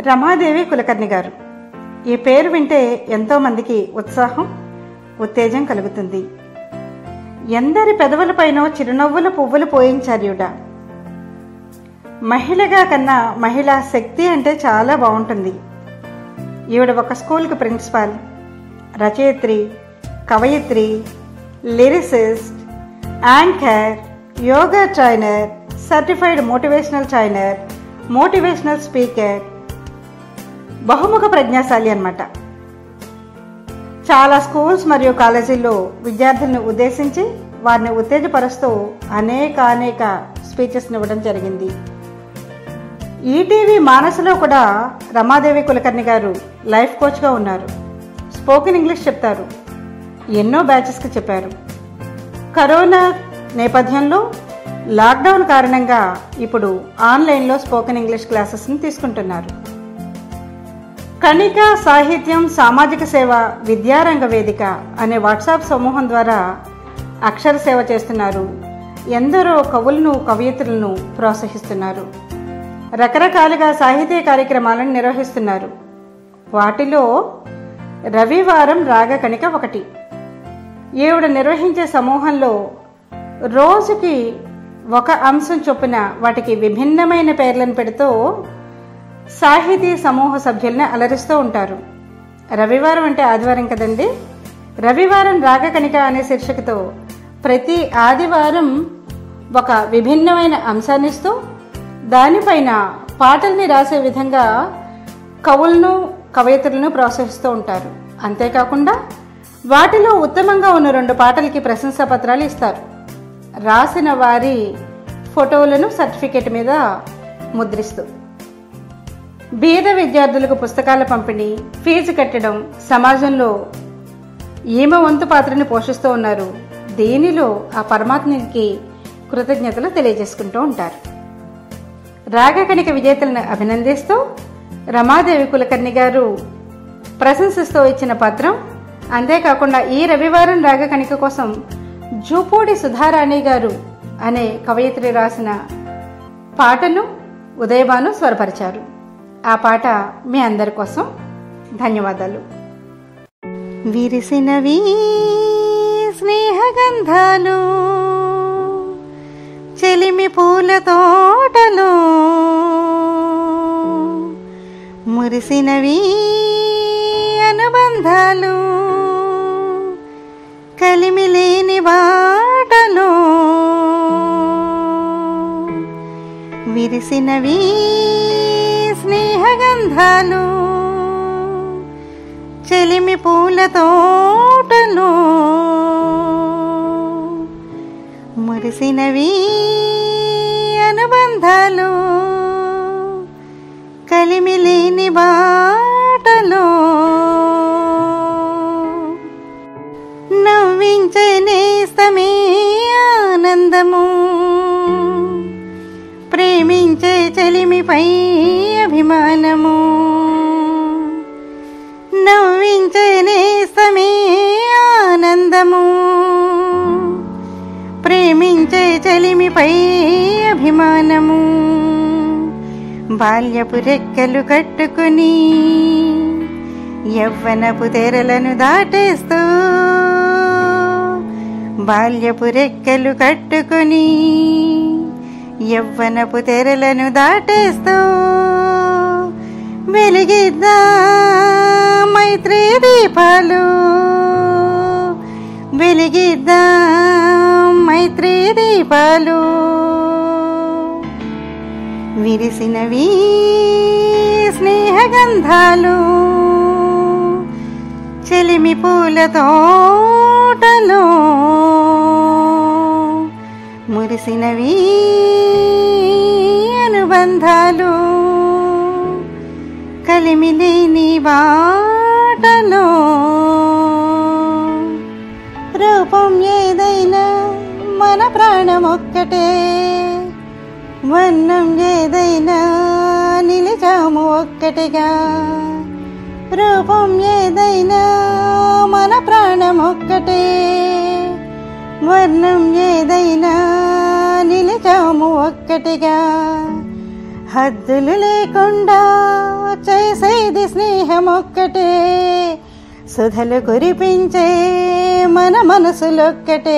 రమాదేవి కులకర్ణి గారు ఈ పేరు వింటే ఎంతో మందికి ఉత్సాహం ఉత్తేజం కలుగుతుంది ఎందరి పెదవులపైనో చిరునవ్వుల పువ్వులు పోయించార్యుడ మహిళగా కన్నా మహిళా శక్తి అంటే చాలా బాగుంటుంది ఈవిడ ఒక స్కూల్కి ప్రిన్సిపాల్ రచయిత్రి కవయిత్రి lyricist anchor yoga trainer certified motivational trainer motivational speaker బహుముఖ ప్రజ్ఞాశాలి అన్నమాట చాలా స్కూల్స్ మరియు కాలేజీల్లో విద్యార్థులను ఉద్దేశించి వారిని ఉత్తేజపరుస్తూ అనేక అనేక స్పీచెస్ని ఇవ్వడం జరిగింది ఈటీవీ మానసలో కూడా రమాదేవి కులకర్ణి గారు లైఫ్ కోచ్గా ఉన్నారు స్పోకెన్ ఇంగ్లీష్ చెప్తారు ఎన్నో బ్యాచెస్కి చెప్పారు కరోనా నేపథ్యంలో లాక్డౌన్ కారణంగా ఇప్పుడు ఆన్లైన్లో స్పోకెన్ ఇంగ్లీష్ క్లాసెస్ని తీసుకుంటున్నారు కణిక సాహిత్యం సామాజిక సేవ విద్యారంగ వేదిక అనే వాట్సాప్ సమూహం ద్వారా అక్షర సేవ చేస్తున్నారు ఎందరో కవులను కవయిత్రులను ప్రోత్సహిస్తున్నారు రకరకాలుగా సాహితీ కార్యక్రమాలను నిర్వహిస్తున్నారు వాటిలో రవివారం రాగ కణిక ఒకటి ఈవిడ నిర్వహించే సమూహంలో రోజుకి ఒక అంశం చొప్పున వాటికి విభిన్నమైన పేర్లను పెడుతూ సాహితీ సమూహ సభ్యుల్ని అలరిస్తూ ఉంటారు రవివారం అంటే ఆదివారం కదండి రవివారం రాగకణిక అనే శీర్షికతో ప్రతి ఆదివారం ఒక విభిన్నమైన అంశాన్ని ఇస్తూ దానిపైన పాటల్ని రాసే విధంగా కవులను కవయిత్రులను ప్రోత్సహిస్తూ ఉంటారు అంతేకాకుండా వాటిలో ఉత్తమంగా ఉన్న రెండు పాటలకి ప్రశంసా పత్రాలు ఇస్తారు రాసిన వారి ఫోటోలను సర్టిఫికేట్ మీద ముద్రిస్తూ బీద విద్యార్థులకు పుస్తకాల పంపిణీ ఫీజు కట్టడం సమాజంలో ఈమె వంతు పాత్రని పోషిస్తూ ఉన్నారు దీనిలో ఆ పరమాత్మకి కృతజ్ఞతలు తెలియజేసుకుంటూ ఉంటారు రాగకణిక విజేతలను అభినందిస్తూ రమాదేవి కులకర్ణి గారు ప్రశంసిస్తూ ఇచ్చిన పత్రం అంతేకాకుండా ఈ రవివారం రాగకణిక కోసం జూపూడి సుధారాణి గారు అనే కవయిత్రి రాసిన పాటను ఉదయభాను స్వరపరిచారు ఆ పాట మీ అందరి కోసం ధన్యవాదాలు విరిసినవి స్నేహగంధాలు చెలిమి పూల తోటలో మురిసినవి అనుబంధాలు కలిమి లేని బాటలో విరిసినవి స్నేహగంధాలు చెలిమి పూల తోటలో మురిసినవి అనుబంధాలు కలిమి లేని బాటలో నవ్వించే నేస్తమే ఆనందము ప్రేమించే చెలిమిపై అభిమానము నవ్వించే నేస్తమే ఆనందము ప్రేమించే చెలిమిపై అభిమానము బాల్యపు రెక్కలు కట్టుకుని యవ్వనపు తెరలను దాటేస్తూ బాల్యపు రెక్కలు కట్టుకుని యవ్వనపు తెరలను దాటేస్తూ వెలిగిద్దా మైత్రి దీపాలు వెలిగిద్దా మైత్రి దీపాలు విరిసినవి స్నేహగంధాలు చెలిమి పూల తోటలో మురిసినవి అనుబంధాలు కలిమి లేని బాటలో రూపం ఏదైనా మన ప్రాణం ఒక్కటే వర్ణం ఏదైనా నిలిచాము ఒక్కటిగా రూపం ఏదైనా మన ప్రాణం ఒక్కటే వర్ణం ఏదైనా నిలిచాము ఒక్కటిగా హద్దులు లేకుండా చేసేది స్నేహం ఒక్కటే సుధలు కురిపించే మన మనసులొక్కటే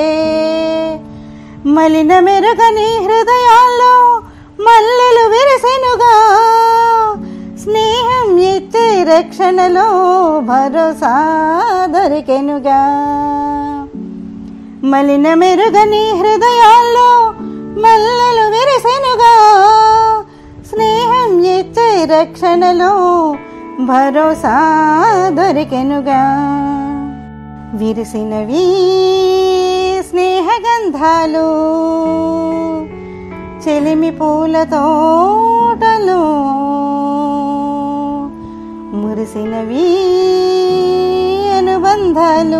మలిన మెరుగని హృదయాల్లో మల్లెలు విరిసెనుగా స్నేహం ఇచ్చే రక్షణలో భరోసా దొరికెనుగా మలిన మెరుగని హృదయాల్లో మల్లెలు విరిసెనుగా స్నేహం ఇచ్చే రక్షణలో భరోసా దొరికెనుగా విరిసినవి స్నేహగంధాలు చెలిమి పూల తోటలు మురిసినవి అనుబంధాలు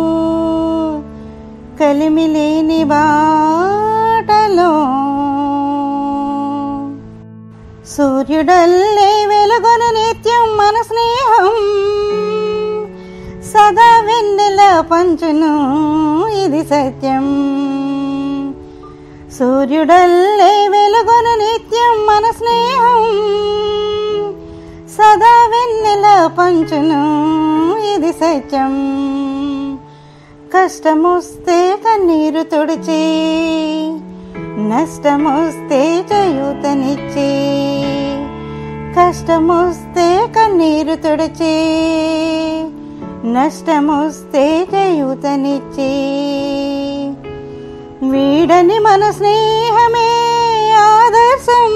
కలిమి లేని బాటలో సూర్యుడల్లే వెలుగును నిత్యం మన స్నేహం సదా వెన్నెల పంచును ఇది సత్యం సూర్యుడల్లే వెలుగును నిత్యం మన స్నేహం సదా వెన్నెల పంచును ఇది సత్యం కష్టమొస్తే కన్నీరు తుడిచి నష్టమొస్తే చేయూతనిచ్చి కష్టమొస్తే కన్నీరు తుడిచి నష్టమొస్తే చేయూతనిచ్చి వీడని మన స్నేహమే ఆదర్శం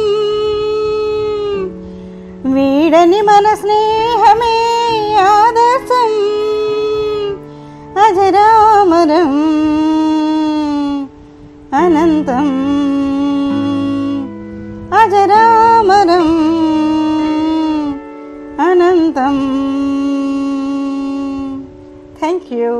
వీడని మన స్నేహమే ఆదర్శం అజరామరం అనంతం అజరామరం అనంతం థ్యాంక్ యూ